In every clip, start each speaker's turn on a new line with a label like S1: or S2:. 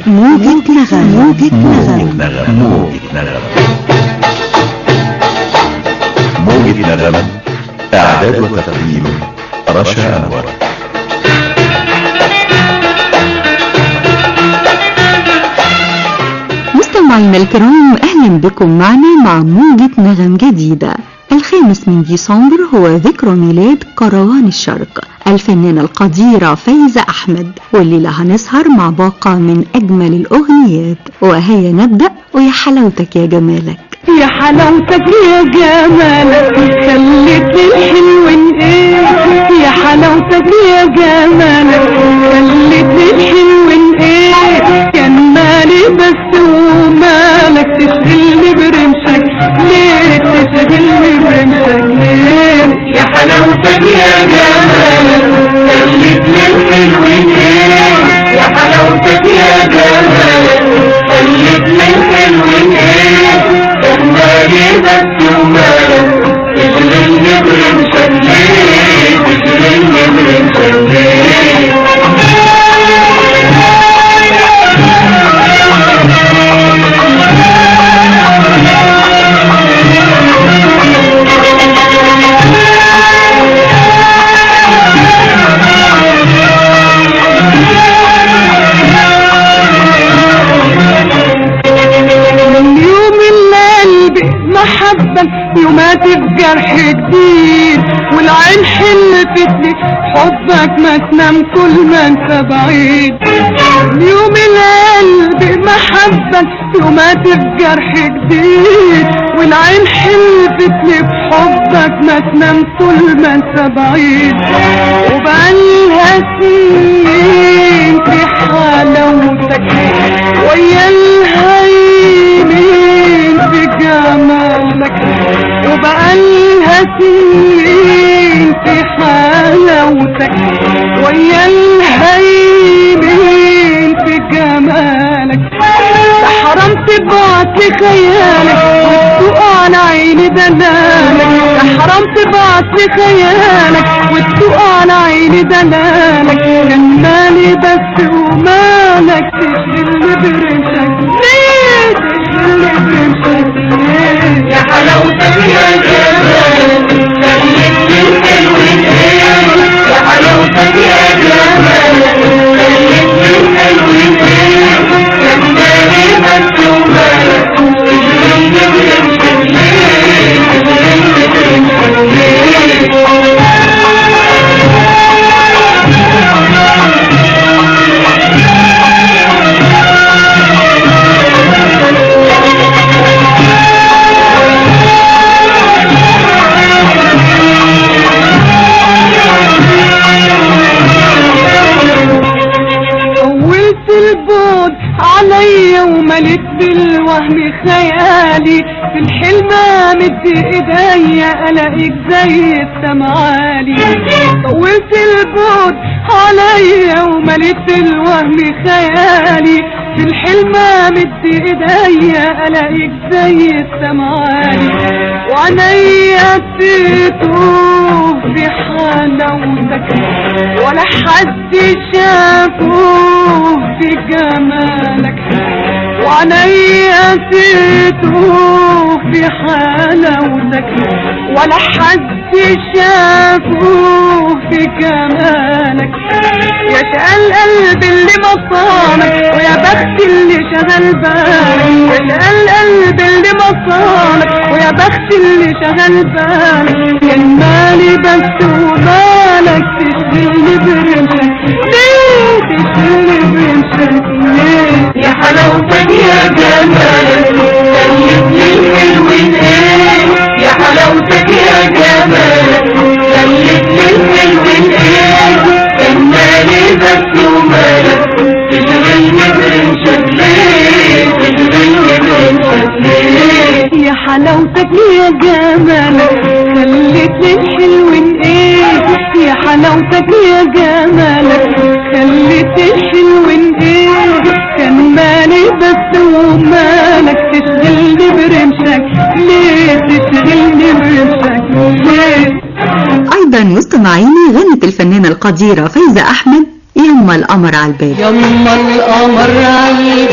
S1: موجة نغم موجة نغم
S2: نغم موجة نغم موجة نغم إعداد وتقديم رشا أنور
S1: مستمعينا الكرام أهلا بكم معنا مع موجة نغم جديدة الخامس من ديسمبر هو ذكرى ميلاد كروان الشرق الفنانة القديرة فايزة أحمد والليلة هنسهر مع باقة من أجمل الأغنيات وهيا نبدأ ويا حلاوتك يا جمالك
S3: يا حلاوتك يا جمالك خليتني الحلو ايه يا حلاوتك يا جمالك خليتني الحلو ايه كان مالي بس ومالك تشغلني برمشك ليه تشغلني برمشك ليه
S4: يا حلاوتك يا جمالك خليتني الحلو ايه يا حلاوتك يا جمالك خليتني الحلو ايه جمالي بس ومالك تشغلني برمشك ليه تشغلني برمشك ليه
S3: من يوم اللي قلبي محبة يومات بجرح جديد والعين حلفتني حبك ما تنام كل ما انت بعيد من يوم القلب محبة يومات بجرح جديد والعين حلفتني بحبك ما تنام كل ما انت بعيد وبقالها سنين في حلاوتك ويا الهيمين في جمالك وبقالها سنين في حلاوتك ويا الهيمين في جمالك ده حرام تبعت لي خيالك وتسوق على عيني دلالك ده حرام تبعت لي خيالك وتسوق على عيني دلالك كان مالي بس ومالك تشغلني برمشك ليه تشغلني برمشك ليه
S4: يا حلاوتك يا جمالك خليتني الحلو ايه يا حلاوتك يا جمالك خليتني الحلو ايه جمالي بس ومالك تشغلني برمشك ليه تشغلني برمشك ليه
S3: طولت البعد عليا ومليت بالوهم خيالي في الحلم مد ايديا الاقيك زي السمعالي طولت البعد عليا ومليت بالوهم خيالي في الحلم مد ايديا الاقيك زي السمعالي وعينيا تتوه في حلاوتك ولا حد شافوه في جمالك وعينيا تتوه في حلاوتك ولا حد شافوه في جمالك يا شقى القلب اللي مصانك ويا بخت اللي شغل بالك يا شقى القلب اللي مصانك ويا بخت اللي شغل بالك كان مالي بس ومالك تشغلني برمشك ليه تشغلني برمشك ليه
S4: يا حلاوتك يا جمالك خليتني الحلو ايه يا حلاوتك يا جمالك خليتني الحلو ايه جمالي بس ومالك تشغلني برمشك ليه تشغلني برمشك ليه
S3: يا حلاوتك يا جمالك خليتني الحلو ايه يا حلاوتك يا جمالك خليتني الحلو ايه كان مالي بس ومالك تشغلني برمشك ليه تشغلني برمشك ليه
S1: أيضا مستمعيني غنت الفنانة القديرة فايزة أحمد يما القمر على الباب
S3: يما القمر عالباب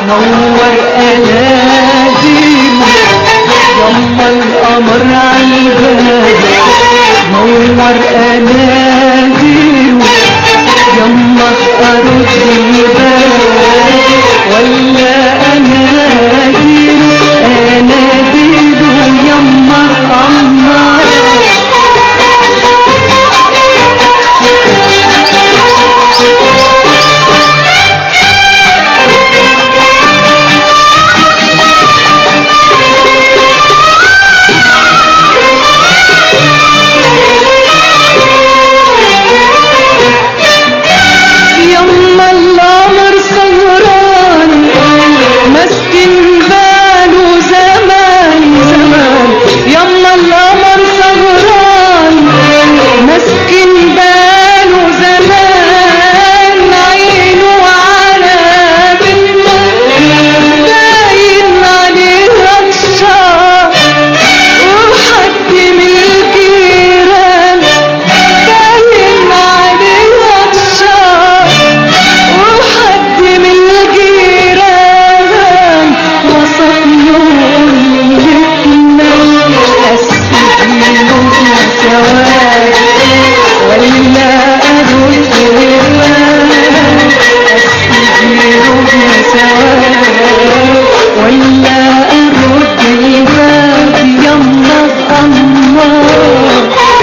S3: نور اناديله يما القمر عالباب نور اناديله يما ارد الباب ولا اناديله اناديله يما الله يما القمر سهران مسكن باله زمان زمان يما القمر سهران مسكن باله زمان عينه على بنته باين عليها الشعر وحد من الجيران باين عليها الشعر وحد من الجيران وصف لونتنا أسجنهم سواد ولا أرد الباب أسجنهم سواد ولا أرد الباب يما الله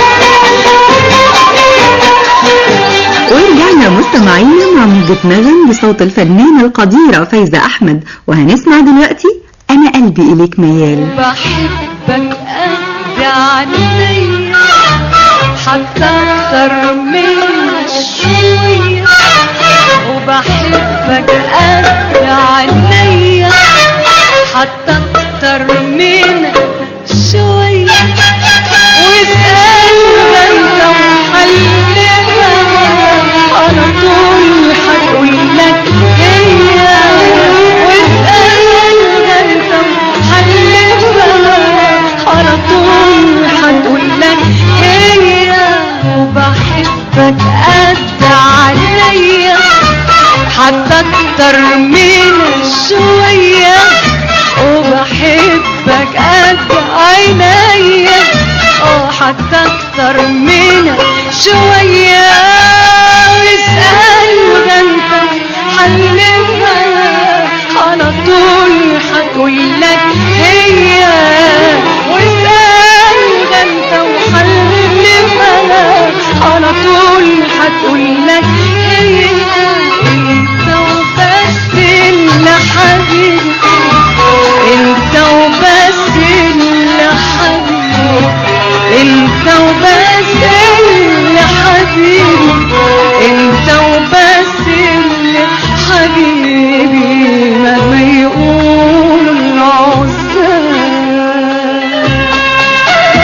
S1: ورجعنا مستمعينا مع موجة نغم بصوت الفنانة القديرة فايزة أحمد وهنسمع دلوقتي أنا قلبي إليك ميال
S3: بحبك قد عينيا حتى اكتر من شوية وبحبك قد عينيا حتى اكتر من شوية واسأل انت وحلفها على طول هتقولك هي واسأل انت وحلفها على طول هتقولك هي وبحبك قد عليا حتى اكتر من شوية وبحبك قد عينيا اه حتى اكتر من شوية واسأل ده انت حلفها على طول هتقولك هي واسأل ده انت وحلفها على طول هتقولك هي انت وبس اللي حبيبي انت وبس اللي حبيبي انت وبس اللي حبيبي انت وبس اللي حبيبي مهما يقول العزاب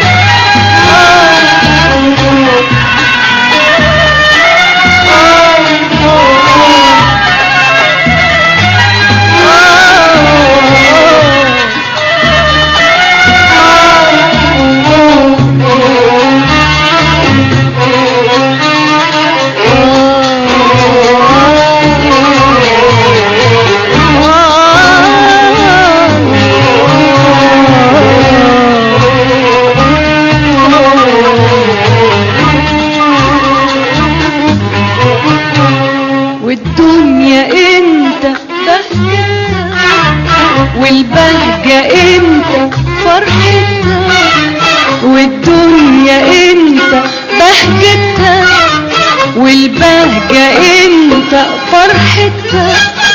S3: والدنيا انت بهجتها والبهجة انت فرحتها والدنيا انت بهجتها والبهجة انت فرحتها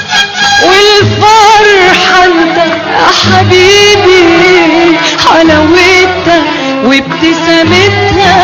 S3: والفرحة انت يا حبيبي حلاوتها وابتسامتها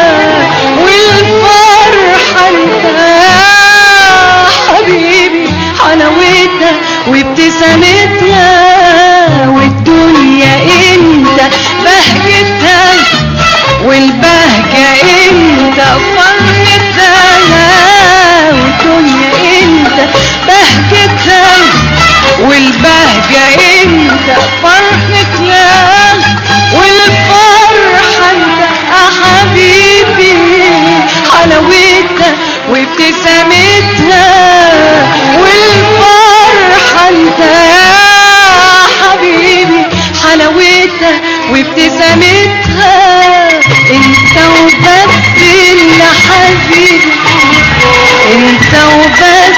S3: والفرحة انت يا حبيبي حلاوتها وابتسامتها والدنيا انت بهجتها والبهجة انت فرحتها والدنيا انت بهجتها والبهجة انت فرحتها والفرحة انت يا حبيبي حلاوتها وابتسامتها والفرحة انت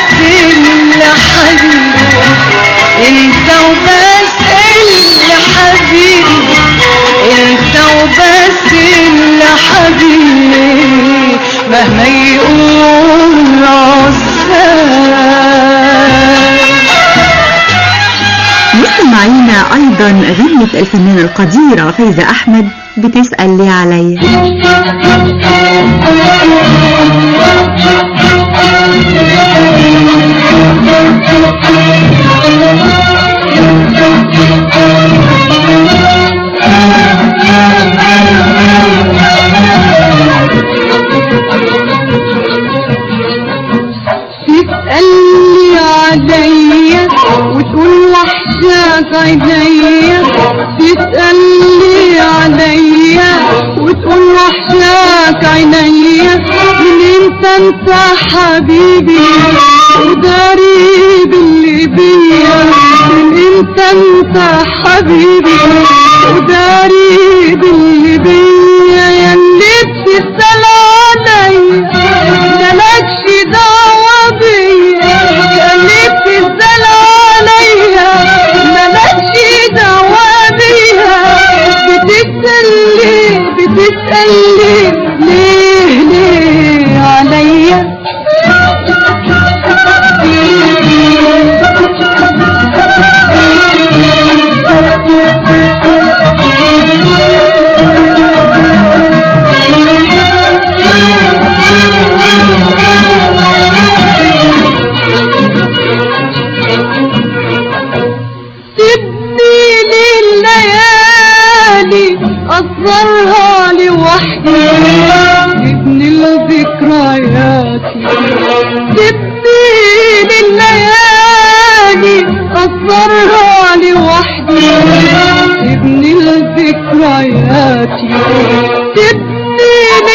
S3: اللي حبيبي انت وبس اللي حبيبي انت وبس اللي حبيبي مهما يقول العزاب
S1: مستمعينا أيضا غنت الفنانة القديرة فايزة أحمد بتسأل لي عليا
S3: تسألني عليا وتقول وحشاك عينيا تسألني عليا وتقول وحشاك عينيا من انت انت حبيبي وداري باللي بيا من انت انت حبيبي وداري باللي بيا يا اللي بتسأل عليا مالكش دعوة بيا يا اللي بتسأل عليا مالكش دعوة بيا بتسأل ليه بتسأل ليه ليه ليه عليا سيبني لليالي أصغرها لوحدي سيبني لذكرياتي سيبني لليالي أصغرها لوحدي سيبني لذكرياتي سيبني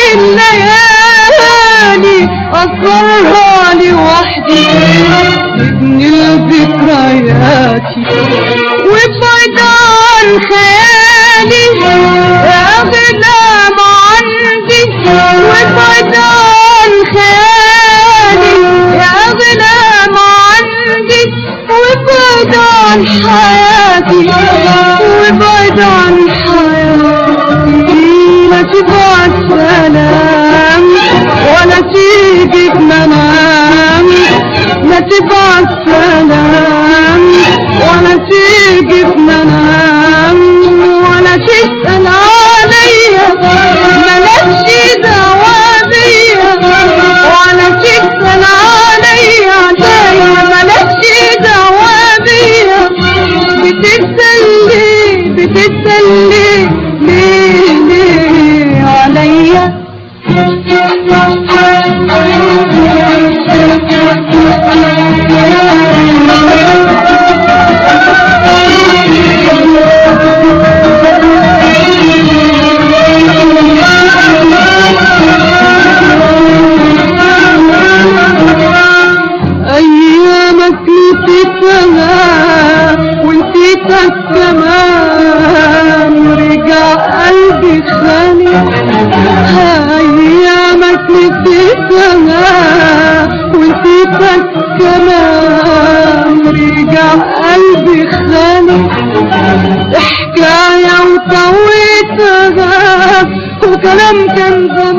S3: لليالي أصغرها لوحدي سيبني لذكرياتي وابعد عن خيالي يا غلام عندي وابعد عن خيالي يا غلام عندي وابعد عن حياتي وابعد عن حياتي لا تبعت سلام ولا تيجي بمنام لا تبعت سلام ولا تيجي بمنام ولا تسأل عليا مالكش دعوة بيا ولا تسأل عليا دايما مالكش دعوة بيا بتسأل ليه بتسأل ليه ليه ليه عليا ايامك نسيتها ونسيتك كمان رجع قلبي خاني ايامك نسيتها ونسيتك كمان رجع قلبي خاني حكاية وطويتها وكلام كان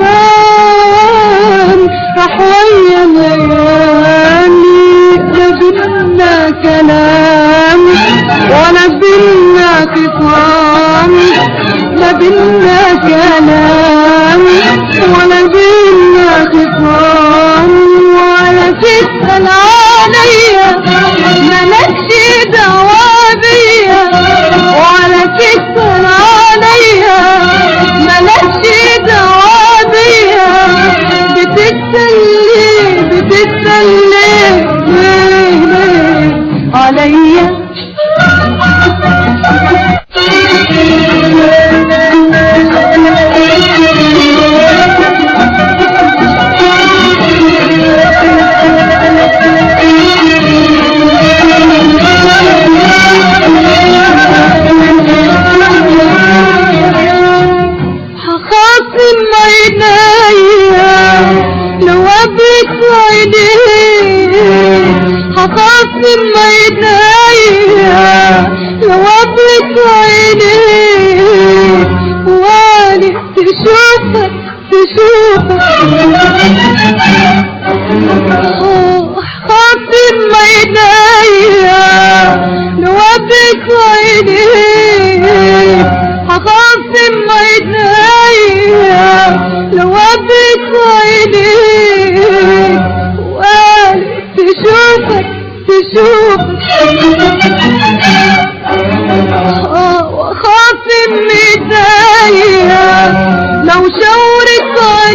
S3: زمان راح ويا الليالي لا بينا كلام ولا بينا خصام لا بينا كلام ولا بينا خصام ولا تسأل عليا مالكش دعوة بيا ولا تسأل عليا مالكش دعوة بيا بتسأل هخصم عينيا لو قبلت عينيك واني تشوفك تشوفك خصم عينيا لو قبلت عينيك هخصم عينيا لو قبلت عينيك واني تشوفك تشوفك وخاصم ايديا لو شاورت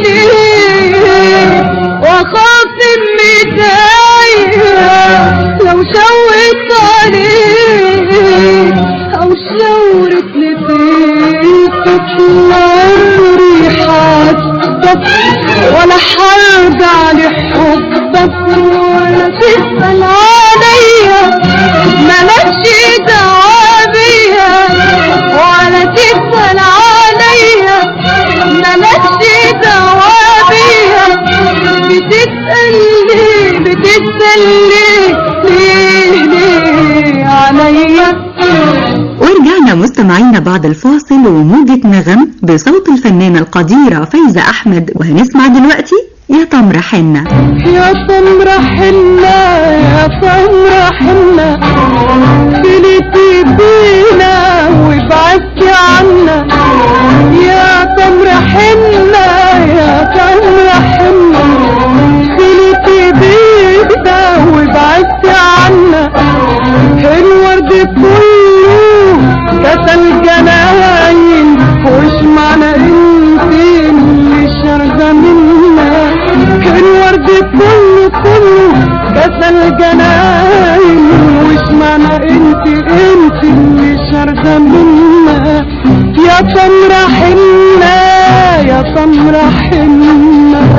S3: عليك وخاصم ايديا لو شاورت عليك او شاورت لبيتك عمري حاسبك ولا حرجع لحبك ولا تسأل عليا مالكش دعوة بيا ولا تسأل عليا مالكش دعوة بيا بتسأل ليه بتسأل ليه ليه ليه عليا
S1: ورجعنا مستمعينا بعد الفاصل وموجة نغم بصوت الفنانة القديرة فايزة أحمد وهنسمع دلوقتي يا تمر حنة
S3: يا تمر حنة يا تمر حنة خليتي بينا وبعدتي عنا يا تمر حنة يا تمر حنة خليتي بينا وبعدتي عنا الورد كله كتل جناين وش معنى انت اللي شارده منا الورد كله كله كتل جناين وش معنى انت انت اللي شارده منا يا تمرة حنة يا تمرة حنة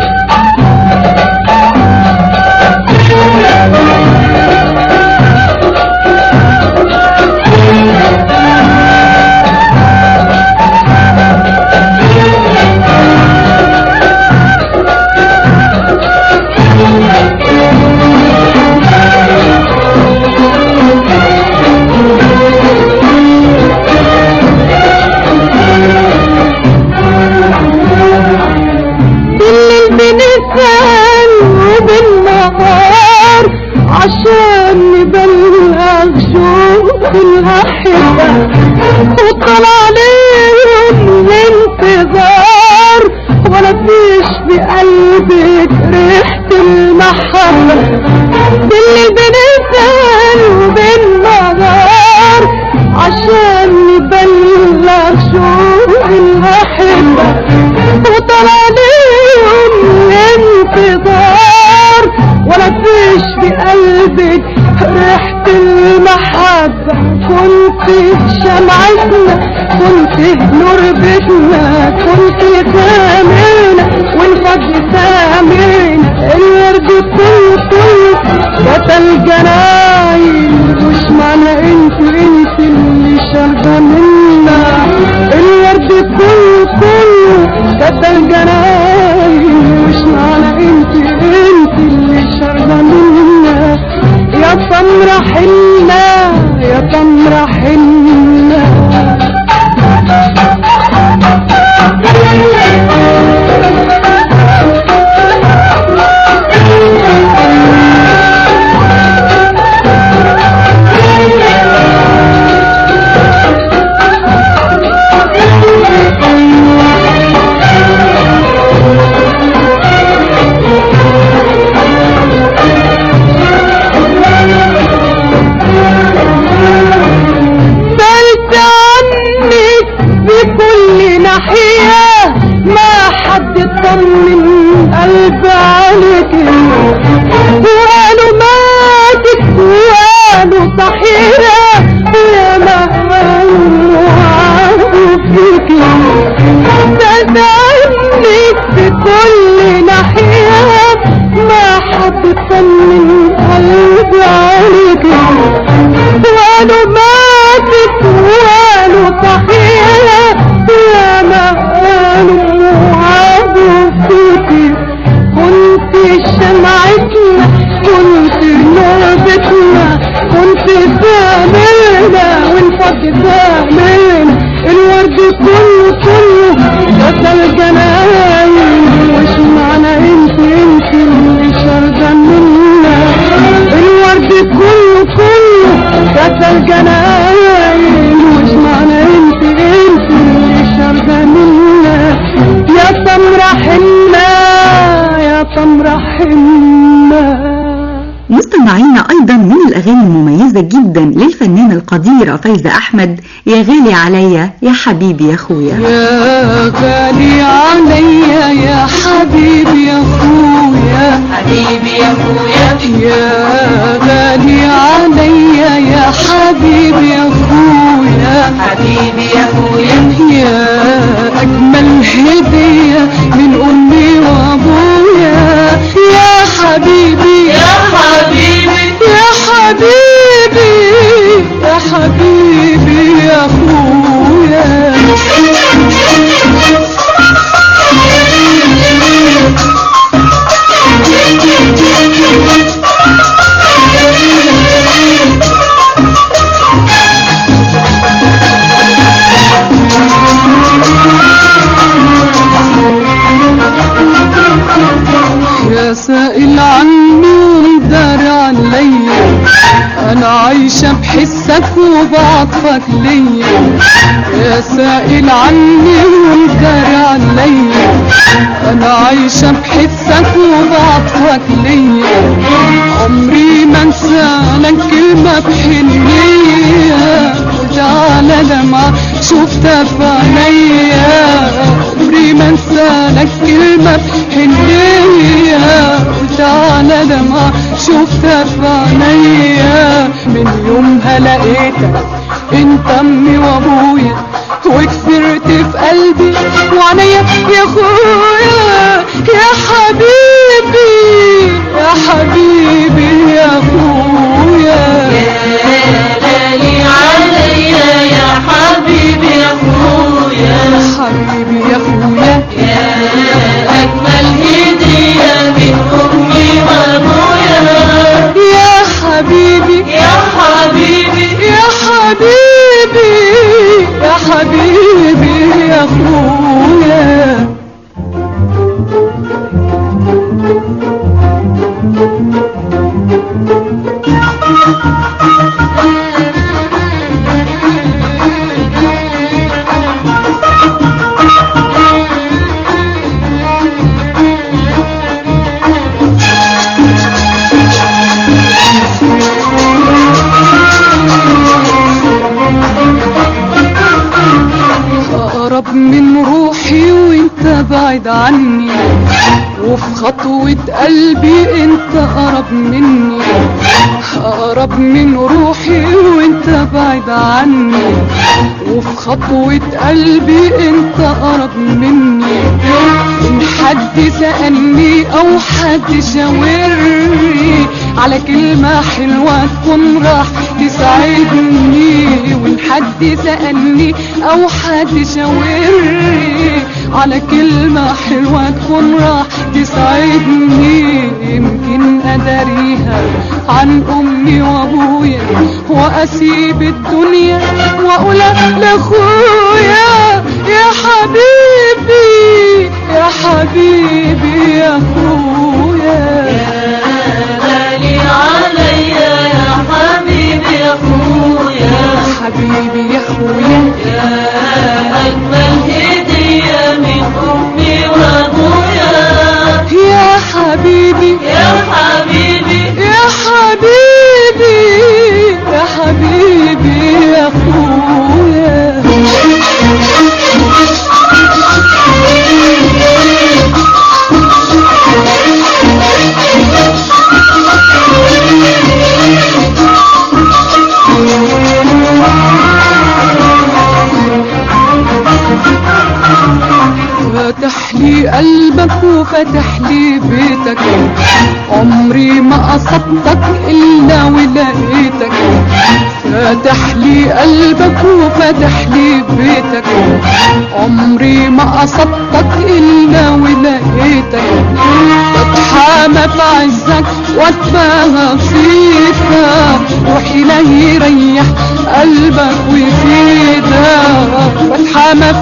S3: بالليل بنسأل وبالنهار عشان نبلغ شوق الأحبة وطلع عليهم الانتظار ولا فيش بقلبك ريحة المحبة بالليل بنسأل وبالنهار عشان نبلغ شوق الأحبة وطلع عليهم الانتظار ولا فيش بقلبك ريحة المحبة كنت شمعتنا كنت نور بيتنا كنت سامرنا والفجر سامرنا الورد كله كله قتل جناين وش معنى انت انت اللي شارده منا الورد كله كله قتل جناين وش معنى انت انت اللي شارده منا يا تمرة حنة يا تمرة حنة زمان الورد كله كله كسل جناين وش معنى انت انت اللي شارده منا الورد كله كله كسل جناين وش معنى انت انت اللي شارده منا يا تمر حنا يا تمر حنا
S1: مستمعينا أيضا من الأغاني المميزة جدا للفنانة القديرة فايزة أحمد يا غالي عليا يا حبيبي يا أخويا
S3: يا غالي عليا يا حبيبي يا اخويا
S4: حبيبي يا اخويا
S3: يا غالي عليا يا حبيبي يا اخويا
S4: حبيبي يا اخويا
S3: يا اجمل هديه من امي وابويا يا حبيبي
S4: يا حبيبي
S3: يا حبيبي يا حبيبي يا اخويا يا سائل عني ودار عليا انا عايشة بحسك وبعطفك ليا يا سائل عني ودار عليا انا عايشة بحسك وبعطفك ليا عمري ما انسى لك كلمة بحنية وجعل دمعة شفتها في عينيا عمري ما انسى لك كلمة بحنية وجعل دمعة شفتها في عينيا من يومها لقيتك انت امي وابويا وكسرت في قلبي وعينيا يا اخويا يا حبيبي يا حبيبي يا اخويا
S4: يا غالي عليا يا حبيبي يا اخويا
S3: حبيبي يا اخويا
S4: يا اجمل هديه من امي وابويا
S3: يا حبيبي
S4: يا حبيبي
S3: يا حبيبي يا حبيبي يا اخويا اقرب من روحي وانت بعيد عني وفي خطوة قلبي انت اقرب مني اقرب من روحي وانت بعيد عني وفي خطوة قلبي انت اقرب مني ان حد سألني او حد شاورني على كلمة حلوة تكون راح تساعدني وان حد سألني او حد شاورني على كلمة حلوة تكون راح تساعدني يمكن اداريها عن امي وابويا واسيب الدنيا واقول لاخويا يا حبيبي يا حبيبي يا اخويا
S4: غالي عليا يا حبيبي يا اخويا
S3: حبيبي يا اخويا
S4: يا اجمل هديه من امي وابويا
S3: يا حبيبي
S4: يا حبيبي
S3: يا حبيبي يا حبيبي يا اخويا فتح لي قلبك وفتح لي بيتك عمري ما قصدتك الا ولقيتك فتح لي قلبك وفتح لي بيتك عمري ما قصدتك الا ولقيتك بتحامى في عزك واتباهى فيك روحي لا يريح قلبك وفيك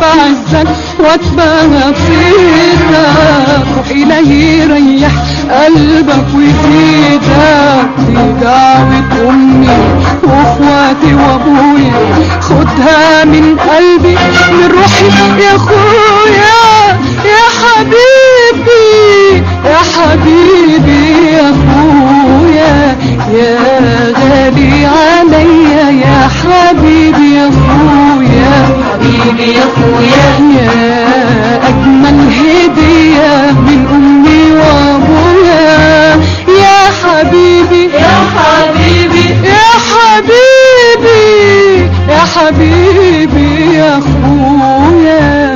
S3: أعزك واتباهى بصيتك روح إلهي يريح قلبك ويفيدك دي دعوة أمي وإخواتي وأبويا خدها من قلبي من روحي يا أخويا يا حبيبي يا حبيبي يا أخويا يا غالي عليا يا حبيبي يا أخويا
S4: حبيبي يا اخويا
S3: يا أجمل هدية من أمي وأبويا يا حبيبي
S4: يا حبيبي
S3: يا حبيبي يا حبيبي يا أخويا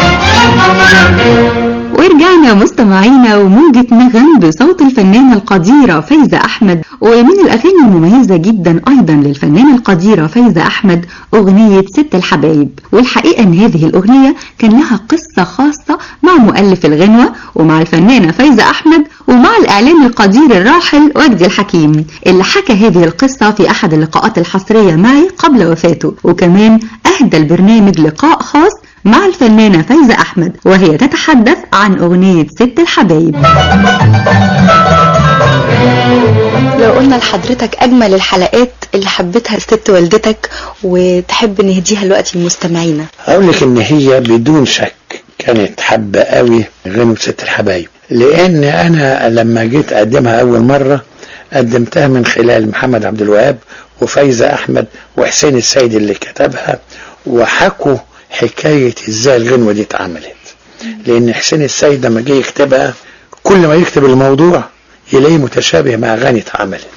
S1: ورجعنا مستمعينا وموجة نغم بصوت الفنانة القديرة فايزة أحمد ومن الأغاني المميزة جدا أيضا للفنانة القديرة فايزة أحمد أغنية ست الحبايب والحقيقة أن هذه الأغنية كان لها قصة خاصة مع مؤلف الغنوة ومع الفنانة فايزة أحمد ومع الإعلامي القدير الراحل وجدي الحكيم اللي حكى هذه القصة في أحد اللقاءات الحصرية معي قبل وفاته وكمان أهدى البرنامج لقاء خاص مع الفنانة فايزة أحمد وهي تتحدث عن أغنية ست الحبايب
S5: لو قلنا لحضرتك أجمل الحلقات اللي حبتها ست والدتك وتحب نهديها دلوقتي لمستمعينا
S6: اقول لك ان هي بدون شك كانت حابه قوي غنوة ست الحبايب لان انا لما جيت اقدمها اول مره قدمتها من خلال محمد عبد الوهاب وفايزه احمد وحسين السيد اللي كتبها وحكوا حكايه ازاي الغنوه دي اتعملت لان حسين السيد لما جه يكتبها كل ما يكتب الموضوع يلاقيه متشابه مع اغاني اتعملت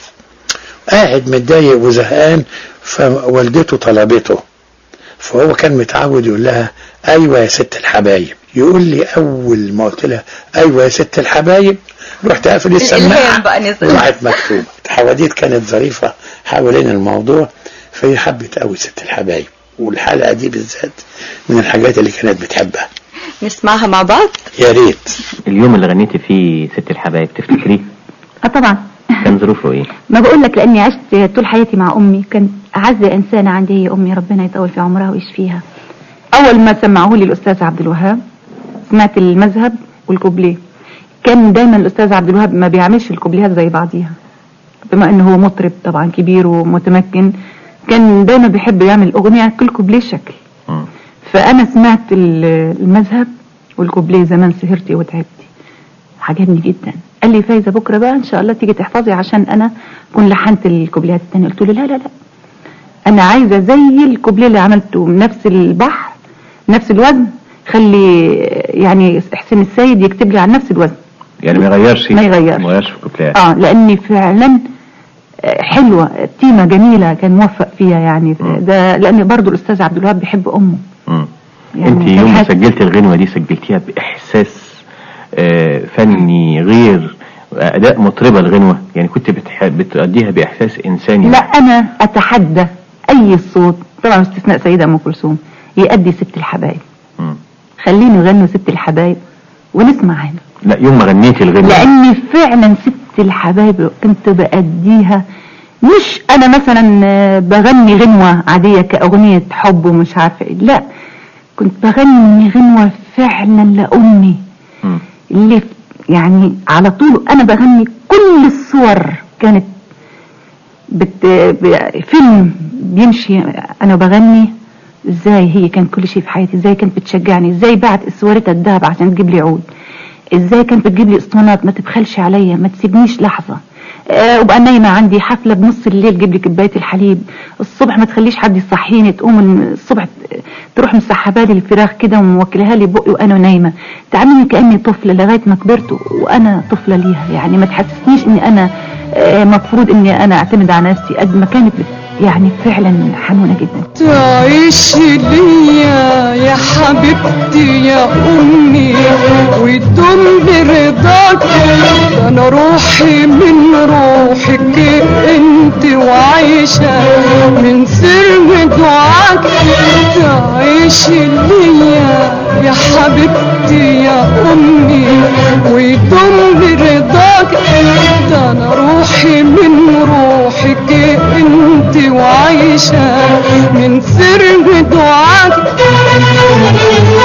S6: قاعد متضايق وزهقان فوالدته طلبته فهو كان متعود يقول لها ايوه يا ست الحبايب يقول لي اول ما قلت لها ايوه يا ست الحبايب رحت قافل السماعه
S5: بقى نزل.
S6: وراحت مكتوبه حواديت كانت ظريفه حوالين الموضوع فهي حبت قوي ست الحبايب والحلقه دي بالذات من الحاجات اللي كانت بتحبها
S5: نسمعها مع بعض
S6: يا ريت
S7: اليوم اللي غنيتي فيه ست الحبايب تفتكريه
S8: اه طبعا
S7: كان ظروفه ايه
S8: ما بقول لك لاني عشت طول حياتي مع امي كانت اعز انسانه عندي هي امي ربنا يطول في عمرها ويشفيها اول ما سمعوه لي الاستاذ عبد الوهاب سمعت المذهب والكوبليه كان دايما الاستاذ عبد الوهاب ما بيعملش الكوبليهات زي بعضيها بما انه هو مطرب طبعا كبير ومتمكن كان دايما بيحب يعمل اغنيه كل كوبليه شكل
S7: مم.
S8: فانا سمعت ال- المذهب والكوبليه زمان سهرتي وتعبتي عجبني جدا قال لي فايزه بكره بقى ان شاء الله تيجي تحفظي عشان انا كنت لحنت الكوبليهات التانية قلت له لا لا لا انا عايزه زي الكوبليه اللي عملته من نفس البحر نفس الوزن خلي يعني حسين السيد يكتب لي على نفس الوزن
S7: يعني ما يغيرش
S8: ما يغيرش.
S7: ما يغيرش في الكوبليات
S8: اه لاني فعلا آه، حلوه تيمه جميله كان موفق فيها يعني
S7: مم.
S8: ده لان برضو الاستاذ عبد الوهاب بيحب امه
S7: مم.
S8: يعني
S7: انت
S8: كان
S7: يوم ما
S8: حاسس-
S7: سجلت الغنوة دي سجلتيها بإحساس آه، فني غير أداء مطربة الغنوة يعني كنت بتح... بتأديها بإحساس إنساني
S8: لا انا اتحدى اي صوت طبعا استثناء سيده ام كلثوم يأدي ست الحبايب
S7: مم.
S8: خليني يغنوا ست الحبايب ونسمع هنا
S7: لا يوم ما غنيتي الغنوة
S8: لاني فعلا ست الحبايب كنت بأديها مش انا مثلا آه، بغني غنوة عادية كأغنية حب ومش عارفة ايه لا كنت بغني غنوة فعلا لأمي
S7: مم.
S8: اللي يعني على طول انا بغني كل الصور كانت بت... ب... فيلم بيمشي انا بغني ازاي هي كان كل شيء في حياتي ازاي كانت بتشجعني ازاي بعت اسوارتها الذهب عشان تجيب لي عود ازاي كانت بتجيب لي اسطوانات ما تبخلش عليا ما تسيبنيش لحظه أه وبقى نايمه عندي حفله بنص الليل جيب لي كوبايه الحليب الصبح ما تخليش حد يصحيني تقوم الصبح ت- تروح مسحبه لي الفراخ كده وموكلها لي بقي وانا نايمه تعاملني كاني طفله لغايه ما كبرت وانا طفله ليها يعني ما تحسسنيش اني انا آه، مفروض اني انا اعتمد على نفسي قد ما كانت بت- يعني فعلا حنونه جدا
S3: تعيش ليا يا حبيبتي يا أمي وتدوم برضاك ده أنا روحي من روحك أنت وعايشة من سر دعاك تعيش ليا يا حبيبتي يا أمي وتدوم برضاك ده أنا روحي من روحك أنت وعايشة من سر دعاك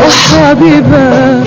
S3: حبيبة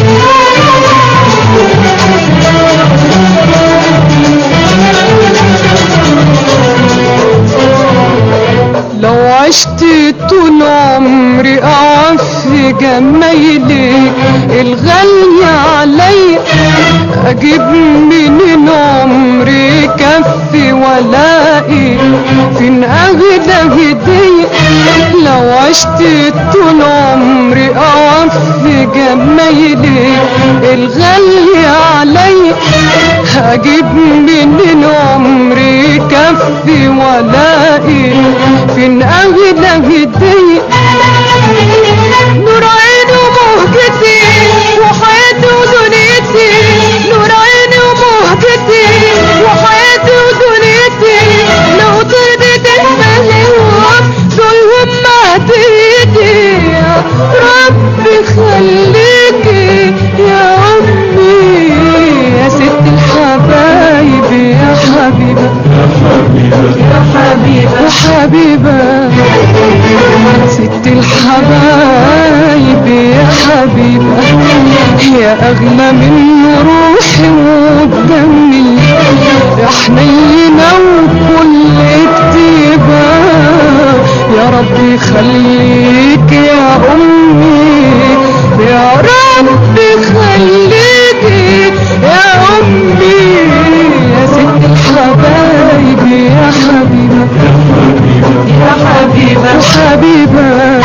S3: لو عشت طول عمري اعرف في جمايلك الغالية عليا اجيب منين عمري كفي ولاقي فين اغلى هدية لو عشت طول عمري اعرف في جمايلك الغالية عليا هجيب منين عمري كفي ولاقي فين اغلى هدية نور عيني ومهجتي وحياتي ودنيتي نور عيني ومهجتي وحياتي ودنيتي لو ترضي تتملهم دول هم عبيدي يا ربي خليكي يا امي يا ست الحبايب يا حبيبه يا حبيبه يا حبيبه ست الحبايب يا حبيبه يا اغلى من روحي ودمي يا حنينه وكل كتيبه يا ربي خليك يا امي يا ربي خليك يا امي يا ست الحبايب يا حبيبه يا حبيبه يا حبيبه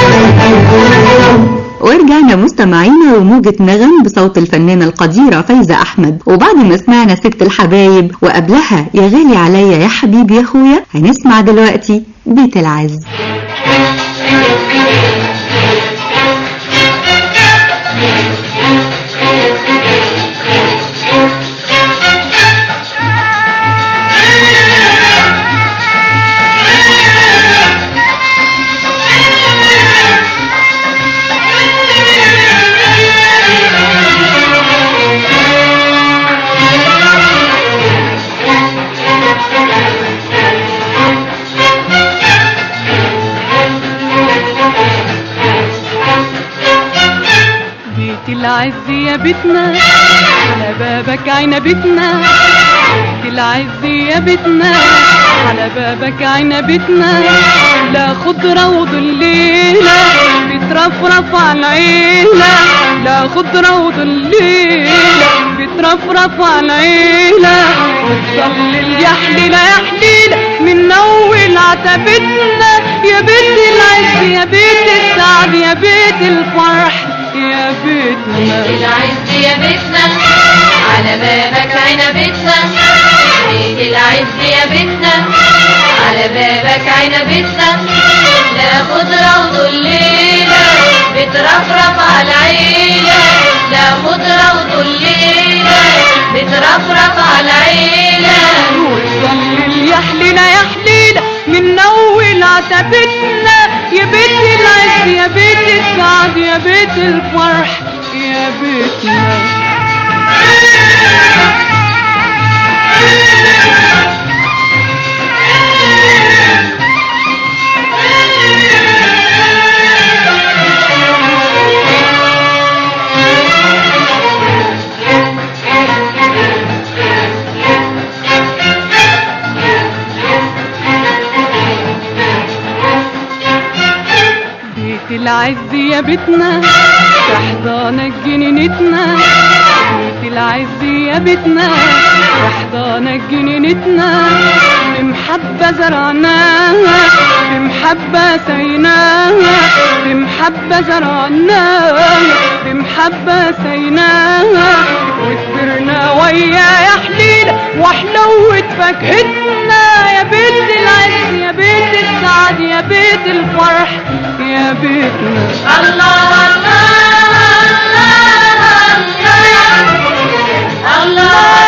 S1: ورجعنا مستمعينا وموجة نغم بصوت الفنانة القديرة فايزة أحمد وبعد ما سمعنا ست الحبايب وقبلها يا غالي عليا يا حبيبي يا أخويا هنسمع دلوقتي بيت العز
S3: بيت العز يا بيتنا على بابك عنبتنا بيت العز يا بيتنا على بابك عنبتنا لا خضرة وظليلة بترفرف على العيلة لا خضرة وظليلة بترفرف على العيلة وتصلي يا حليلة يا حليلة من أول عتبتنا يا بيت العز يا بيت السعد يا بيت الفرح يا بيتنا
S4: العز يا بيتنا على بابك عنبتنا بيت العز يا بيتنا على بابك عنبتنا لا خضرة وظليلة بترفرف على العيلة لا خضرة وظليلة بترفرف على العيلة
S3: وتصلي يا حليلة يا حليلة من أول عتبتنا يا بيت العز يا بيت السعد يا بيت الفرح يا بيتنا بيت العز يا بيتنا تحضانك جنينتنا بيت العز يا بيتنا تحضانك جنينتنا بمحبة زرعناها بمحبة سيناها بمحبة زرعناها بمحبة سيناها وكبرنا ويا يا حليلة وحلوة فاكهتنا يا بيت العز يا بيت السعد يا بيت الفرح يا بيتنا
S4: الله الله الله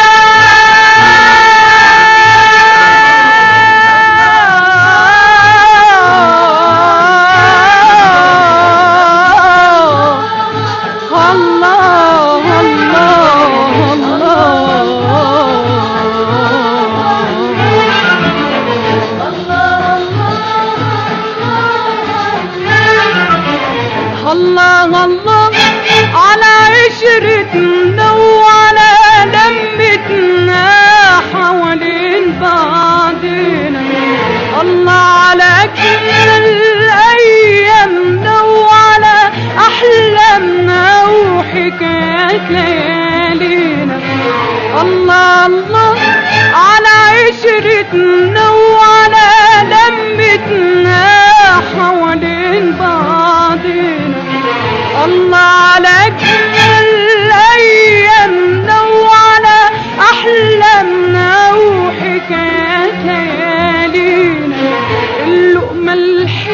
S3: الله الله الله الله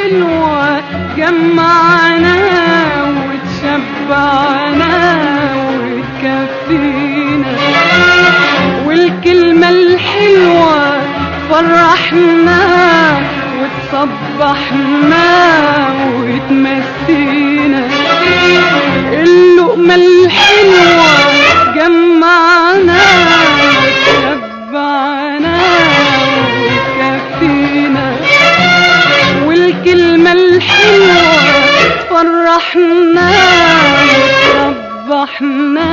S3: الحلوة جمعنا وتشبعنا وتكفينا والكلمة الحلوة فرحنا وتصبحنا وتمسينا اللقمة الحلوة جمعنا وتشبعنا وتكفينا والكلمة الحلوة فرحنا وتصبحنا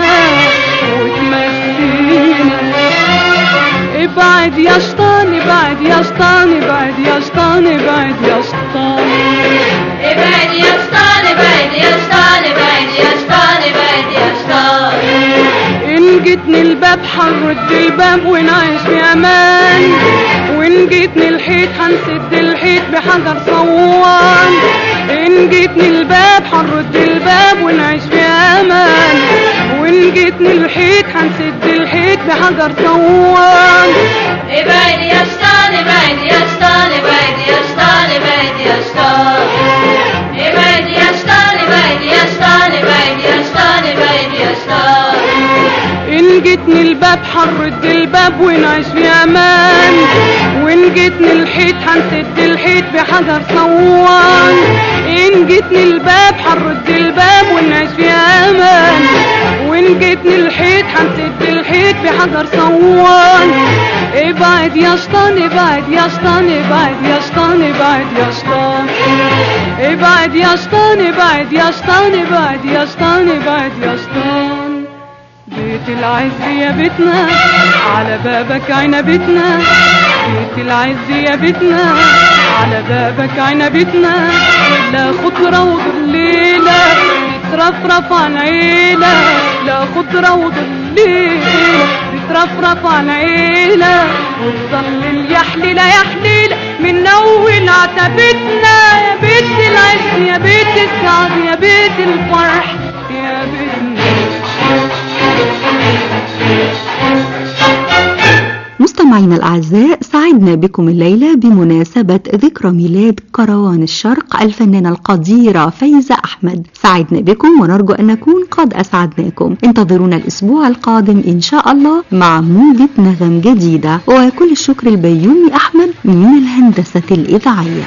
S3: وتمسينا ابعد يا شيطان ابعد يا شيطان ابعد يا شيطان ابعد يا شيطان
S4: ابعد يا شيطان ابعد يا شيطان ابعد يا شيطان ابعد يا شيطان
S3: ان جيتني الباب حنرد الباب ونعيش في امان وان جيتني الحيط هنسد الحيط بحجر صوان ان جيتني الباب هنرد الباب ونعيش في امان وان جيتني الحيط هنسد الحيط بحجر صوان
S4: ابعد يا شيطان ابعد يا شيطان ابعد يا شيطان ابعد يا شيطان ابعد يا شيطان ابعد يا شيطان ابعد يا شيطان ابعد يا شيطان
S3: ان جيتني الباب هنرد الباب ونعيش في امان وان جيتني الحيط هنسد الحيط بحجر صوان ان جيتني الباب هنرد الباب ونعيش في امان وان جيتني الحيط هنسد الحيط بحجر صوان ابعد يا شيطان ابعد يا شيطان ابعد يا شيطان ابعد يا شيطان ابعد يا شيطان ابعد يا شيطان ابعد يا شيطان ابعد يا شيطان بيت العز يا بيتنا على بابك عنبتنا بيت العز يا بيتنا على بابك عنبتنا لا خضرة وظليلة تترفرف عن عيلة لا خضرة وظليلة تترفرف عن عيلة وتظل يا حليلة يا حليلة من أول عتبتنا يا بيت العز يا بيت السعد يا بيت الفرح يا بيتنا
S1: مستمعينا الأعزاء سعدنا بكم الليلة بمناسبة ذكرى ميلاد كروان الشرق الفنانة القديرة فايزة أحمد سعدنا بكم ونرجو أن نكون قد أسعدناكم انتظرونا الأسبوع القادم إن شاء الله مع موجة نغم جديدة وكل الشكر البيومي أحمد من الهندسة الإذاعية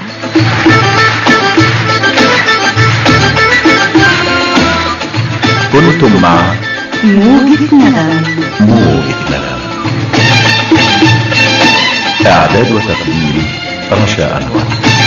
S2: كنتم مع
S1: موجة نغم
S2: موجة نغم إعداد وتقديم رشا أنور